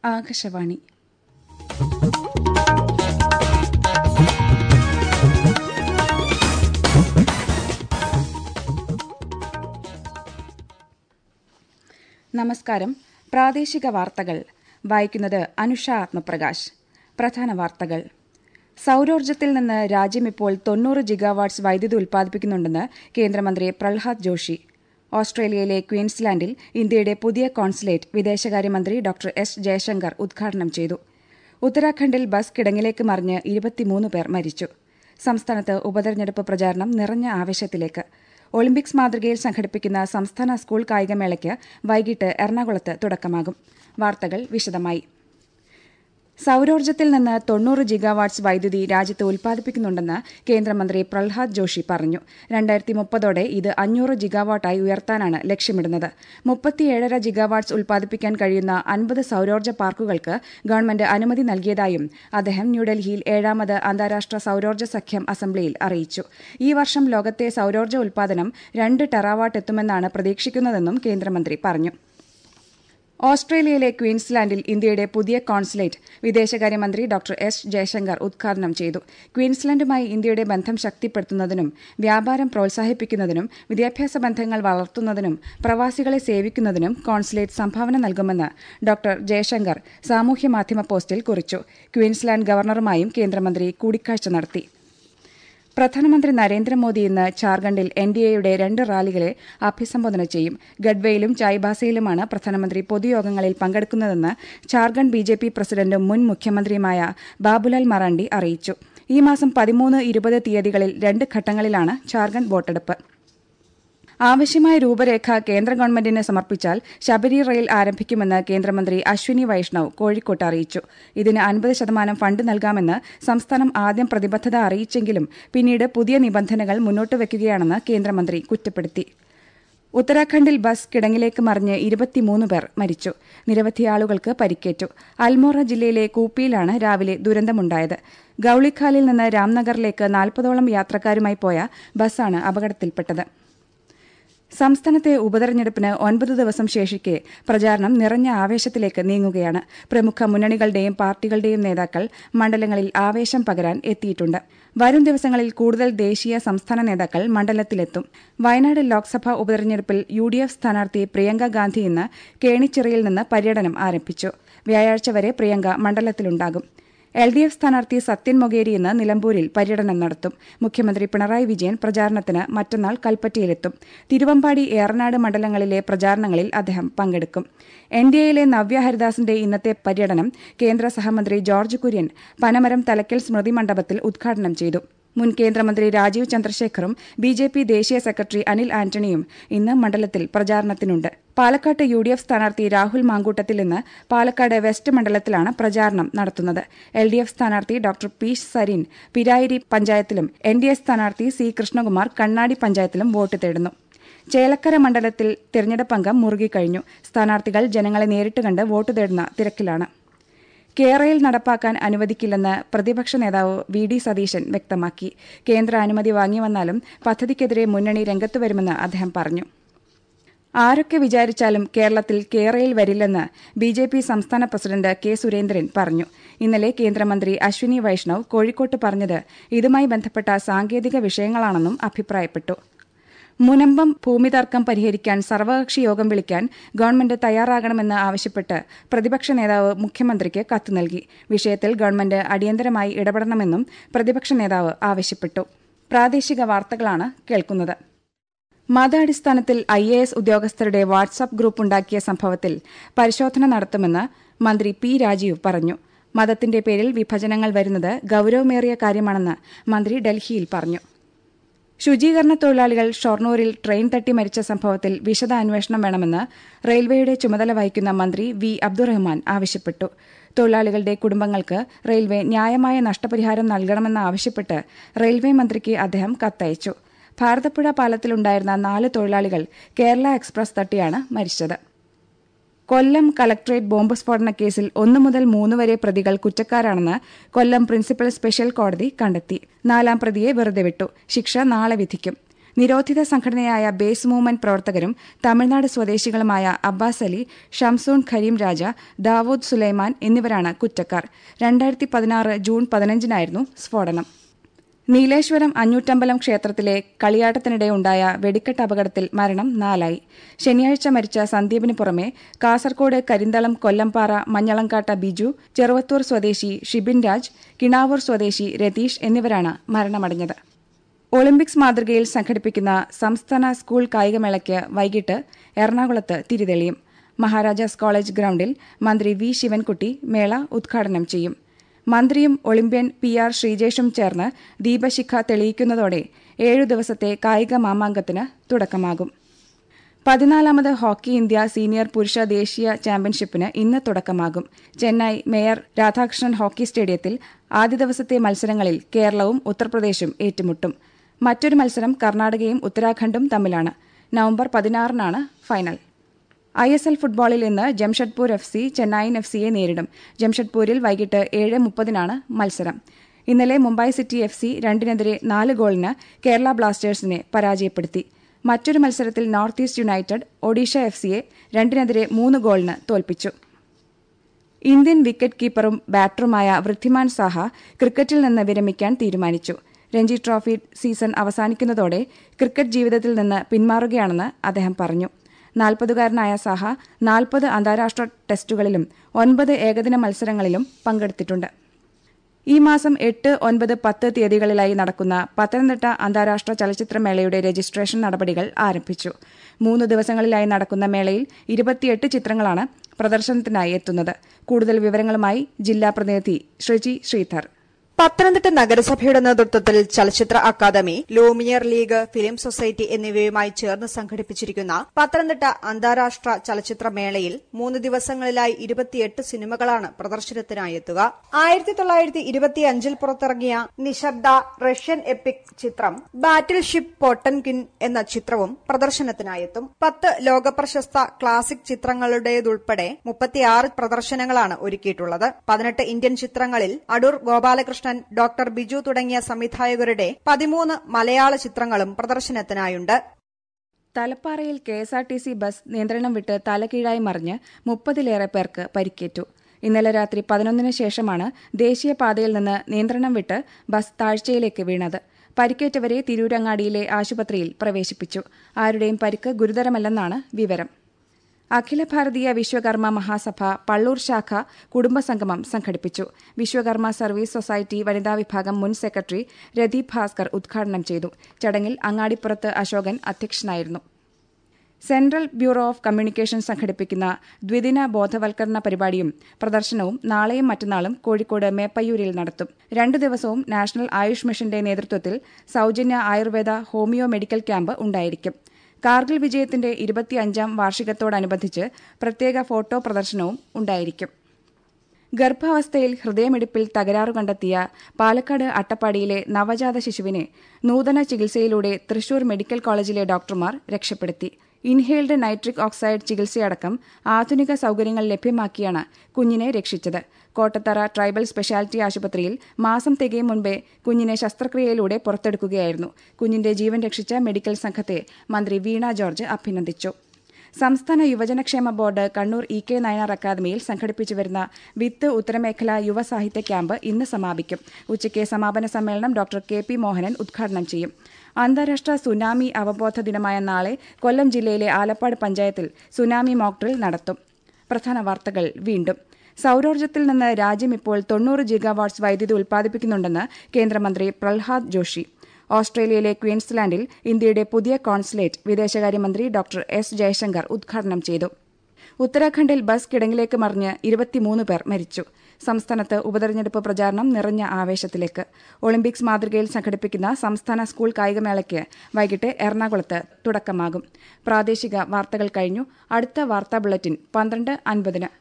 ആകാശവാണി നമസ്കാരം പ്രാദേശിക വാർത്തകൾ വായിക്കുന്നത് അനുഷ ആത്മപ്രകാശ് പ്രധാന വാർത്തകൾ സൌരോർജ്ജത്തിൽ നിന്ന് രാജ്യം ഇപ്പോൾ തൊണ്ണൂറ് ജിഗാവാട്ട്സ് വൈദ്യുതി ഉൽപ്പാദിപ്പിക്കുന്നുണ്ടെന്ന് കേന്ദ്രമന്ത്രി പ്രഹ്ലാദ് ജോഷി ഓസ്ട്രേലിയയിലെ ക്വീൻസ്ലാൻഡിൽ ഇന്ത്യയുടെ പുതിയ കോൺസുലേറ്റ് വിദേശകാര്യമന്ത്രി ഡോക്ടർ എസ് ജയശങ്കർ ഉദ്ഘാടനം ചെയ്തു ഉത്തരാഖണ്ഡിൽ ബസ് കിടങ്ങിലേക്ക് മറിഞ്ഞ് ഇരുപത്തിമൂന്ന് പേർ മരിച്ചു സംസ്ഥാനത്ത് ഉപതെരഞ്ഞെടുപ്പ് പ്രചാരണം നിറഞ്ഞ ആവേശത്തിലേക്ക് ഒളിമ്പിക്സ് മാതൃകയിൽ സംഘടിപ്പിക്കുന്ന സംസ്ഥാന സ്കൂൾ കായികമേളയ്ക്ക് വൈകിട്ട് എറണാകുളത്ത് തുടക്കമാകും വാർത്തകൾ വിശദമായി സൌരോർജ്ജത്തിൽ നിന്ന് തൊണ്ണൂറ് ജിഗാവാട്ട്സ് വൈദ്യുതി രാജ്യത്ത് ഉൽപ്പാദിപ്പിക്കുന്നുണ്ടെന്ന് കേന്ദ്രമന്ത്രി പ്രഹ്ലാദ് ജോഷി പറഞ്ഞു രണ്ടായിരത്തി മുപ്പതോടെ ഇത് അഞ്ഞൂറ് ജിഗാവാട്ടായി ഉയർത്താനാണ് ലക്ഷ്യമിടുന്നത് മുപ്പത്തിയേഴര ജിഗാവാട്ട്സ് ഉൽപ്പാദിപ്പിക്കാൻ കഴിയുന്ന അൻപത് സൌരോർജ്ജ പാർക്കുകൾക്ക് ഗവൺമെന്റ് അനുമതി നൽകിയതായും അദ്ദേഹം ന്യൂഡൽഹിയിൽ ഏഴാമത് അന്താരാഷ്ട്ര സൌരോർജ്ജ സഖ്യം അസംബ്ലിയിൽ അറിയിച്ചു ഈ വർഷം ലോകത്തെ സൌരോർജ്ജ ഉൽപ്പാദനം രണ്ട് ടെറാവാട്ട് എത്തുമെന്നാണ് പ്രതീക്ഷിക്കുന്നതെന്നും കേന്ദ്രമന്ത്രി പറഞ്ഞു ഓസ്ട്രേലിയയിലെ ക്വീൻസ്ലാൻഡിൽ ഇന്ത്യയുടെ പുതിയ കോൺസുലേറ്റ് വിദേശകാര്യമന്ത്രി ഡോക്ടർ എസ് ജയശങ്കർ ഉദ്ഘാടനം ചെയ്തു ക്വീൻസ്ലാൻഡുമായി ഇന്ത്യയുടെ ബന്ധം ശക്തിപ്പെടുത്തുന്നതിനും വ്യാപാരം പ്രോത്സാഹിപ്പിക്കുന്നതിനും വിദ്യാഭ്യാസ ബന്ധങ്ങൾ വളർത്തുന്നതിനും പ്രവാസികളെ സേവിക്കുന്നതിനും കോൺസുലേറ്റ് സംഭാവന നൽകുമെന്ന് ഡോക്ടർ ജയശങ്കർ സാമൂഹ്യമാധ്യമ പോസ്റ്റിൽ കുറിച്ചു ക്വീൻസ്ലാൻഡ് ഗവർണറുമായും കേന്ദ്രമന്ത്രി കൂടിക്കാഴ്ച നടത്തി പ്രധാനമന്ത്രി നരേന്ദ്രമോദി ഇന്ന് ഝാർഖണ്ഡിൽ എൻ ഡി എയുടെ രണ്ട് റാലികളെ അഭിസംബോധന ചെയ്യും ഗഡ്വയിലും ചായ്ബാസയിലുമാണ് പ്രധാനമന്ത്രി പൊതുയോഗങ്ങളിൽ പങ്കെടുക്കുന്നതെന്ന് ഝാർഖണ്ഡ് ബി ജെ പി പ്രസിഡന്റും മുൻ മുഖ്യമന്ത്രിയുമായ ബാബുലാൽ മറാണ്ടി അറിയിച്ചു ഈ മാസം പതിമൂന്ന് ഇരുപത് തീയതികളിൽ രണ്ട് ഘട്ടങ്ങളിലാണ് ഝാർഖണ്ഡ് വോട്ടെടുപ്പ് ആവശ്യമായ രൂപരേഖ കേന്ദ്ര ഗവൺമെന്റിന് സമർപ്പിച്ചാൽ ശബരി റെയിൽ ആരംഭിക്കുമെന്ന് കേന്ദ്രമന്ത്രി അശ്വിനി വൈഷ്ണവ് കോഴിക്കോട്ട് അറിയിച്ചു ഇതിന് അൻപത് ശതമാനം ഫണ്ട് നൽകാമെന്ന് സംസ്ഥാനം ആദ്യം പ്രതിബദ്ധത അറിയിച്ചെങ്കിലും പിന്നീട് പുതിയ നിബന്ധനകൾ മുന്നോട്ട് വയ്ക്കുകയാണെന്ന് കേന്ദ്രമന്ത്രി കുറ്റപ്പെടുത്തി ഉത്തരാഖണ്ഡിൽ ബസ് കിടങ്ങിലേക്ക് മറിഞ്ഞ് ഇരുപത്തിമൂന്ന് പേർ മരിച്ചു നിരവധി ആളുകൾക്ക് പരിക്കേറ്റു അൽമോറ ജില്ലയിലെ കൂപ്പിയിലാണ് രാവിലെ ദുരന്തമുണ്ടായത് ഗൌളിഖാലിൽ നിന്ന് രാംനഗറിലേക്ക് നാൽപ്പതോളം യാത്രക്കാരുമായി പോയ ബസ്സാണ് അപകടത്തിൽപ്പെട്ടത് സംസ്ഥാനത്തെ ഉപതെരഞ്ഞെടുപ്പിന് ഒൻപത് ദിവസം ശേഷിക്കെ പ്രചാരണം നിറഞ്ഞ ആവേശത്തിലേക്ക് നീങ്ങുകയാണ് പ്രമുഖ മുന്നണികളുടെയും പാർട്ടികളുടെയും നേതാക്കൾ മണ്ഡലങ്ങളിൽ ആവേശം പകരാൻ എത്തിയിട്ടുണ്ട് വരും ദിവസങ്ങളിൽ കൂടുതൽ ദേശീയ സംസ്ഥാന നേതാക്കൾ മണ്ഡലത്തിലെത്തും വയനാട് ലോക്സഭാ ഉപതെരഞ്ഞെടുപ്പിൽ യു ഡി എഫ് സ്ഥാനാർത്ഥി പ്രിയങ്ക ഗാന്ധി ഇന്ന് കേണിച്ചിറയിൽ നിന്ന് പര്യടനം ആരംഭിച്ചു വ്യാഴാഴ്ച വരെ പ്രിയങ്ക മണ്ഡലത്തിലുണ്ടാകും എൽ ഡി എഫ് സ്ഥാനാർത്ഥി സത്യൻ മൊകേരി ഇന്ന് നിലമ്പൂരിൽ പര്യടനം നടത്തും മുഖ്യമന്ത്രി പിണറായി വിജയൻ പ്രചാരണത്തിന് മറ്റന്നാൾ കൽപ്പറ്റയിലെത്തും തിരുവമ്പാടി ഏറനാട് മണ്ഡലങ്ങളിലെ പ്രചാരണങ്ങളിൽ അദ്ദേഹം പങ്കെടുക്കും എൻ ഡി എയിലെ നവ്യ ഹരിദാസിന്റെ ഇന്നത്തെ പര്യടനം കേന്ദ്ര സഹമന്ത്രി ജോർജ് കുര്യൻ പനമരം തലക്കൽ സ്മൃതി മണ്ഡപത്തിൽ ഉദ്ഘാടനം ചെയ്തു മുൻ കേന്ദ്രമന്ത്രി രാജീവ് ചന്ദ്രശേഖറും ബി ജെ പി ദേശീയ സെക്രട്ടറി അനിൽ ആന്റണിയും ഇന്ന് മണ്ഡലത്തിൽ പ്രചാരണത്തിനുണ്ട് പാലക്കാട്ട് യു ഡി എഫ് സ്ഥാനാർത്ഥി രാഹുൽ മാങ്കൂട്ടത്തിൽ ഇന്ന് പാലക്കാട് വെസ്റ്റ് മണ്ഡലത്തിലാണ് പ്രചാരണം നടത്തുന്നത് എൽ ഡി എഫ് സ്ഥാനാർത്ഥി ഡോക്ടർ പി സരീൻ പിരായിരി പഞ്ചായത്തിലും എൻ ഡി എ സ്ഥാനാർത്ഥി സി കൃഷ്ണകുമാർ കണ്ണാടി പഞ്ചായത്തിലും വോട്ട് തേടുന്നു ചേലക്കര മണ്ഡലത്തിൽ തിരഞ്ഞെടുപ്പ് അംഗം മുറുകിക്കഴിഞ്ഞു സ്ഥാനാർത്ഥികൾ ജനങ്ങളെ നേരിട്ട് കണ്ട് വോട്ട് തേടുന്ന തിരക്കിലാണ് കേരളയിൽ നടപ്പാക്കാൻ അനുവദിക്കില്ലെന്ന് പ്രതിപക്ഷ നേതാവ് വി ഡി സതീശൻ വ്യക്തമാക്കി കേന്ദ്ര അനുമതി വാങ്ങി വന്നാലും പദ്ധതിക്കെതിരെ മുന്നണി രംഗത്തു വരുമെന്ന് അദ്ദേഹം പറഞ്ഞു ആരൊക്കെ വിചാരിച്ചാലും കേരളത്തിൽ കേരളയിൽ വരില്ലെന്ന് ബി ജെ പി സംസ്ഥാന പ്രസിഡന്റ് കെ സുരേന്ദ്രൻ പറഞ്ഞു ഇന്നലെ കേന്ദ്രമന്ത്രി അശ്വിനി വൈഷ്ണവ് കോഴിക്കോട്ട് പറഞ്ഞത് ഇതുമായി ബന്ധപ്പെട്ട സാങ്കേതിക വിഷയങ്ങളാണെന്നും അഭിപ്രായപ്പെട്ടു മുനമ്പം ഭൂമിതർക്കം പരിഹരിക്കാൻ സർവകക്ഷി യോഗം വിളിക്കാൻ ഗവൺമെന്റ് തയ്യാറാകണമെന്ന് ആവശ്യപ്പെട്ട് പ്രതിപക്ഷ നേതാവ് മുഖ്യമന്ത്രിക്ക് കത്ത് നൽകി വിഷയത്തിൽ ഗവൺമെന്റ് അടിയന്തരമായി ഇടപെടണമെന്നും പ്രതിപക്ഷ നേതാവ് ആവശ്യപ്പെട്ടു പ്രാദേശിക വാർത്തകളാണ് കേൾക്കുന്നത് മതാടിസ്ഥാനത്തിൽ ഐ എ എസ് ഉദ്യോഗസ്ഥരുടെ വാട്സാപ്പ് ഗ്രൂപ്പ് ഉണ്ടാക്കിയ സംഭവത്തിൽ പരിശോധന നടത്തുമെന്ന് മന്ത്രി പി രാജീവ് പറഞ്ഞു മതത്തിന്റെ പേരിൽ വിഭജനങ്ങൾ വരുന്നത് ഗൌരവമേറിയ കാര്യമാണെന്ന് മന്ത്രി ഡൽഹിയിൽ പറഞ്ഞു ശുചീകരണ തൊഴിലാളികൾ ഷൊർണൂരിൽ ട്രെയിൻ തട്ടി മരിച്ച സംഭവത്തിൽ വിശദ അന്വേഷണം വേണമെന്ന് റെയിൽവേയുടെ ചുമതല വഹിക്കുന്ന മന്ത്രി വി അബ്ദുറഹ്മാൻ ആവശ്യപ്പെട്ടു തൊഴിലാളികളുടെ കുടുംബങ്ങൾക്ക് റെയിൽവേ ന്യായമായ നഷ്ടപരിഹാരം നൽകണമെന്നാവശ്യപ്പെട്ട് റെയിൽവേ മന്ത്രിക്ക് അദ്ദേഹം കത്തയച്ചു ഭാരതപ്പുഴ പാലത്തിലുണ്ടായിരുന്ന നാല് തൊഴിലാളികൾ കേരള എക്സ്പ്രസ് തട്ടിയാണ് മരിച്ചത് കൊല്ലം കളക്ടറേറ്റ് ബോംബ് സ്ഫോടന കേസിൽ ഒന്നു മുതൽ മൂന്ന് വരെ പ്രതികൾ കുറ്റക്കാരാണെന്ന് കൊല്ലം പ്രിൻസിപ്പൽ സ്പെഷ്യൽ കോടതി കണ്ടെത്തി നാലാം പ്രതിയെ വെറുതെ വിട്ടു ശിക്ഷ നാളെ വിധിക്കും നിരോധിത സംഘടനയായ ബേസ് മൂവ്മെന്റ് പ്രവർത്തകരും തമിഴ്നാട് സ്വദേശികളുമായ അബ്ബാസ് അലി ഷംസൂൺ ഖരീം രാജ ദാവൂദ് സുലൈമാൻ എന്നിവരാണ് കുറ്റക്കാർ രണ്ടായിരത്തി പതിനാറ് ജൂൺ പതിനഞ്ചിനായിരുന്നു സ്ഫോടനം നീലേശ്വരം അഞ്ഞൂറ്റമ്പലം ക്ഷേത്രത്തിലെ കളിയാട്ടത്തിനിടെ ഉണ്ടായ വെടിക്കെട്ട് അപകടത്തിൽ മരണം നാലായി ശനിയാഴ്ച മരിച്ച സന്ദീപിന് പുറമെ കാസർകോട് കരിന്തളം കൊല്ലംപാറ മഞ്ഞളങ്കാട്ട ബിജു ചെറുവത്തൂർ സ്വദേശി ഷിബിൻ രാജ് കിണാവൂർ സ്വദേശി രതീഷ് എന്നിവരാണ് മരണമടഞ്ഞത് ഒളിമ്പിക്സ് മാതൃകയിൽ സംഘടിപ്പിക്കുന്ന സംസ്ഥാന സ്കൂൾ കായികമേളയ്ക്ക് വൈകിട്ട് എറണാകുളത്ത് തിരിതെളിയും മഹാരാജാസ് കോളേജ് ഗ്രൌണ്ടിൽ മന്ത്രി വി ശിവൻകുട്ടി മേള ഉദ്ഘാടനം ചെയ്യും മന്ത്രിയും ഒളിമ്പ്യൻ പി ആർ ശ്രീജേഷും ചേർന്ന് ദീപശിഖ തെളിയിക്കുന്നതോടെ ഏഴു ദിവസത്തെ കായിക മാമാങ്കത്തിന് തുടക്കമാകും പതിനാലാമത് ഹോക്കി ഇന്ത്യ സീനിയർ പുരുഷ ദേശീയ ചാമ്പ്യൻഷിപ്പിന് ഇന്ന് തുടക്കമാകും ചെന്നൈ മേയർ രാധാകൃഷ്ണൻ ഹോക്കി സ്റ്റേഡിയത്തിൽ ആദ്യ ദിവസത്തെ മത്സരങ്ങളിൽ കേരളവും ഉത്തർപ്രദേശും ഏറ്റുമുട്ടും മറ്റൊരു മത്സരം കർണാടകയും ഉത്തരാഖണ്ഡും തമ്മിലാണ് നവംബർ പതിനാറിനാണ് ഫൈനൽ ഐ എസ് എൽ ഫുട്ബോളിൽ ഇന്ന് Jamshedpur F C Chennaiyin F സിയെ നേരിടും ജംഷഡ്പൂരിൽ വൈകിട്ട് ഏഴ് മുപ്പതിനാണ് മത്സരം ഇന്നലെ മുംബൈ സിറ്റി എഫ് സി രണ്ടിനെതിരെ നാല് ഗോളിന് കേരള ബ്ലാസ്റ്റേഴ്സിനെ പരാജയപ്പെടുത്തി മറ്റൊരു മത്സരത്തിൽ North East United Odisha F സിയെ രണ്ടിനെതിരെ മൂന്ന് ഗോളിന് തോൽപ്പിച്ചു ഇന്ത്യൻ വിക്കറ്റ് കീപ്പറും ബാറ്ററുമായ വൃദ്ധിമാൻ സാഹ ക്രിക്കറ്റിൽ നിന്ന് വിരമിക്കാൻ തീരുമാനിച്ചു രഞ്ജി ട്രോഫി സീസൺ അവസാനിക്കുന്നതോടെ ക്രിക്കറ്റ് ജീവിതത്തിൽ നിന്ന് പിന്മാറുകയാണെന്ന് അദ്ദേഹം പറഞ്ഞു നാൽപ്പതുകാരനായ സാഹ നാൽപ്പത് അന്താരാഷ്ട്ര ടെസ്റ്റുകളിലും ഒൻപത് ഏകദിന മത്സരങ്ങളിലും പങ്കെടുത്തിട്ടുണ്ട് ഈ മാസം എട്ട് ഒൻപത് പത്ത് തീയതികളിലായി നടക്കുന്ന പത്തനംതിട്ട അന്താരാഷ്ട്ര ചലച്ചിത്രമേളയുടെ രജിസ്ട്രേഷൻ നടപടികൾ ആരംഭിച്ചു മൂന്ന് ദിവസങ്ങളിലായി നടക്കുന്ന മേളയിൽ ഇരുപത്തിയെട്ട് ചിത്രങ്ങളാണ് പ്രദർശനത്തിനായി എത്തുന്നത് കൂടുതൽ വിവരങ്ങളുമായി ജില്ലാ പ്രതിനിധി ശ്രീജി ശ്രീധർ പത്തനംതിട്ട നഗരസഭയുടെ നേതൃത്വത്തിൽ ചലച്ചിത്ര academy Lumiere league film society എന്നിവയുമായി ചേർന്ന് സംഘടിപ്പിച്ചിരിക്കുന്ന പത്തനംതിട്ട അന്താരാഷ്ട്ര ചലച്ചിത്ര മേളയിൽ മൂന്ന് ദിവസങ്ങളിലായി ഇരുപത്തിയെട്ട് സിനിമകളാണ് പ്രദർശനത്തിനായി എത്തുക ആയിരത്തി തൊള്ളായിരത്തി ഇരുപത്തിയഞ്ചിൽ പുറത്തിറങ്ങിയ നിശബ്ദ റഷ്യൻ എപ്പിക് ചിത്രം ബാറ്റിൽ ഷിപ്പ് പോട്ടൻകിൻ എന്ന ചിത്രവും പ്രദർശനത്തിനായി എത്തും പത്ത് ലോകപ്രശസ്ത ക്ലാസിക് ചിത്രങ്ങളുടേതുൾപ്പെടെ മുപ്പത്തിയാറ് പ്രദർശനങ്ങളാണ് ഒരുക്കിയിട്ടുള്ളത് പതിനെട്ട് ഇന്ത്യൻ ചിത്രങ്ങളിൽ അടൂർ ഗോപാലകൃഷ്ണൻ ഡോക്ടർ ബിജു തുടങ്ങിയ സംവിധായകരുടെ പതിമൂന്ന് മലയാള ചിത്രങ്ങളും പ്രദർശനത്തിനായുണ്ട് തലപ്പാറയിൽ K S R T C bus നിയന്ത്രണം വിട്ട് തലകീഴായി മറിഞ്ഞ് മുപ്പതിലേറെ പേർക്ക് പരിക്കേറ്റു ഇന്നലെ രാത്രി പതിനൊന്നിന് ശേഷമാണ് ദേശീയപാതയിൽ നിന്ന് നിയന്ത്രണം വിട്ട് ബസ് താഴ്ചയിലേക്ക് വീണത് പരിക്കേറ്റവരെ തിരൂരങ്ങാടിയിലെ ആശുപത്രിയിൽ പ്രവേശിപ്പിച്ചു ആരുടെയും പരിക്ക് ഗുരുതരമല്ലെന്നാണ് വിവരം അഖില ഭാരതീയ വിശ്വകർമ്മ മഹാസഭ പള്ളൂർ ശാഖ കുടുംബസംഗമം സംഘടിപ്പിച്ചു വിശ്വകർമ്മ സർവീസ് സൊസൈറ്റി വനിതാ വിഭാഗം മുൻ സെക്രട്ടറി രദീപ് ഭാസ്കർ ഉദ്ഘാടനം ചെയ്തു ചടങ്ങിൽ അങ്ങാടിപ്പുറത്ത് അശോകൻ അധ്യക്ഷനായിരുന്നു സെൻട്രൽ ബ്യൂറോ ഓഫ് കമ്മ്യൂണിക്കേഷൻ സംഘടിപ്പിക്കുന്ന ദ്വിദിന ബോധവൽക്കരണ പരിപാടിയും പ്രദർശനവും നാളെയും മറ്റന്നാളും കോഴിക്കോട് മേപ്പയ്യൂരിൽ നടത്തും രണ്ടു ദിവസവും നാഷണൽ ആയുഷ് മിഷന്റെ നേതൃത്വത്തിൽ സൌജന്യ ആയുർവേദ ഹോമിയോ മെഡിക്കൽ ക്യാമ്പ് ഉണ്ടായിരിക്കും കാർഗിൽ വിജയത്തിന്റെ ഇരുപത്തിയഞ്ചാം വാർഷികത്തോടനുബന്ധിച്ച് പ്രത്യേക ഫോട്ടോ പ്രദർശനവും ഉണ്ടായിരിക്കും ഗർഭാവസ്ഥയിൽ ഹൃദയമിടിപ്പിൽ തകരാറു കണ്ടെത്തിയ പാലക്കാട് അട്ടപ്പാടിയിലെ നവജാത ശിശുവിനെ നൂതന ചികിത്സയിലൂടെ തൃശൂർ മെഡിക്കൽ കോളേജിലെ ഡോക്ടർമാർ രക്ഷപ്പെടുത്തി ഇൻഹെയിൽഡ് നൈട്രിക് ഓക്സൈഡ് ചികിത്സയടക്കം ആധുനിക സൌകര്യങ്ങൾ ലഭ്യമാക്കിയാണ് കുഞ്ഞിനെ രക്ഷിച്ചത് കോട്ടത്തറ ട്രൈബൽ സ്പെഷ്യാലിറ്റി ആശുപത്രിയിൽ മാസം തികയും മുൻപേ കുഞ്ഞിനെ ശസ്ത്രക്രിയയിലൂടെ പുറത്തെടുക്കുകയായിരുന്നു കുഞ്ഞിന്റെ ജീവൻ രക്ഷിച്ച മെഡിക്കൽ സംഘത്തെ മന്ത്രി വീണ ജോർജ് അഭിനന്ദിച്ചു സംസ്ഥാന യുവജനക്ഷേമ board Kannur E K Nayanar അക്കാദമിയിൽ സംഘടിപ്പിച്ചു വരുന്ന വിത്ത് ഉത്തരമേഖല യുവസാഹിത്യ ക്യാമ്പ് ഇന്ന് സമാപിക്കും ഉച്ചയ്ക്ക് സമാപന സമ്മേളനം ഡോക്ടർ കെ പി മോഹനൻ ഉദ്ഘാടനം ചെയ്യും അന്താരാഷ്ട്ര സുനാമി അവബോധ ദിനമായ നാളെ കൊല്ലം ജില്ലയിലെ ആലപ്പാട് പഞ്ചായത്തിൽ സുനാമി മോക്ഡ്രിൽ നടത്തും പ്രധാന വാർത്തകൾ വീണ്ടും സൌരോർജ്ജത്തിൽ നിന്ന് രാജ്യം ഇപ്പോൾ തൊണ്ണൂറ് ജിഗാവാട്ട്സ് വൈദ്യുതി ഉൽപ്പാദിപ്പിക്കുന്നുണ്ടെന്ന് കേന്ദ്രമന്ത്രി പ്രഹ്ലാദ് ജോഷി ഓസ്ട്രേലിയയിലെ ക്വീൻസ്ലാൻഡിൽ ഇന്ത്യയുടെ പുതിയ കോൺസുലേറ്റ് വിദേശകാര്യമന്ത്രി ഡോക്ടർ എസ് ജയശങ്കർ ഉദ്ഘാടനം ചെയ്തു ഉത്തരാഖണ്ഡിൽ ബസ് കിടങ്ങിലേക്ക് മറിഞ്ഞ് ഇരുപത്തിമൂന്ന് പേർ മരിച്ചു സംസ്ഥാനത്ത് ഉപതെരഞ്ഞെടുപ്പ് പ്രചാരണം നിറഞ്ഞ ആവേശത്തിലേക്ക് ഒളിമ്പിക്സ് മാതൃകയിൽ സംഘടിപ്പിക്കുന്ന സംസ്ഥാന സ്കൂൾ കായികമേളയ്ക്ക് വൈകിട്ട് എറണാകുളത്ത് തുടക്കമാകും പ്രാദേശിക വാർത്തകൾ കഴിഞ്ഞു അടുത്ത വാർത്താ ബുള്ളറ്റിൻ പന്ത്രണ്ട് അൻപതിന്